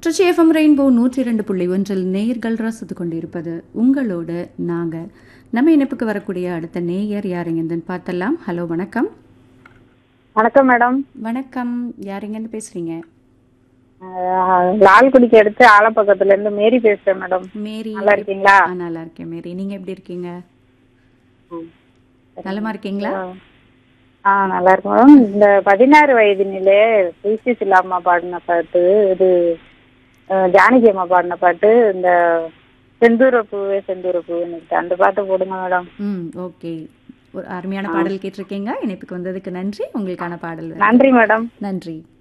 Trichy FM rainbow நூற்றி இரண்டு புள்ளி ஒன்றில் நேயர்கள் ரசித்து கொண்டிருப்பது உங்களோடு நாங்க நம்ம இணைப்புக்கு வரக்கூடிய அடுத்த நேயர் யாருங்கன்னு பார்த்தலாம் ஹலோ வணக்கம் வணக்கம் மேடம் வணக்கம் யாருங்கன்னு பேசுறீங்க ஆஹ் லால்குடிக்கு அடுத்து ஆலப்பக்கத்துல இருந்து மேரி பேசுறேன் மேடம் மேரி நல்லா இருக்கீங்களா ஆ, நல்லா இருக்கேன் மேரி நீங்க எப்படி இருக்கீங்க நலமா இருக்கீங்களா ஆ நல்லா இருக்கு மேடம் இந்த பதினாறு வயதினிலே பிசி சிலாமா பாடின பாட்டு இது அஹ், ஜானகி அம்மா பாடின பாட்டு இந்த செந்தூர பூவே செந்தூர பூவே அந்த பாட்டு போடுங்க மேடம் ம் ஓகே ஒரு அருமையான பாடல் கேட்டிருக்கீங்க இணைப்புக்கு வந்ததுக்கு நன்றி உங்களுக்கான பாடல் நன்றி மேடம் நன்றி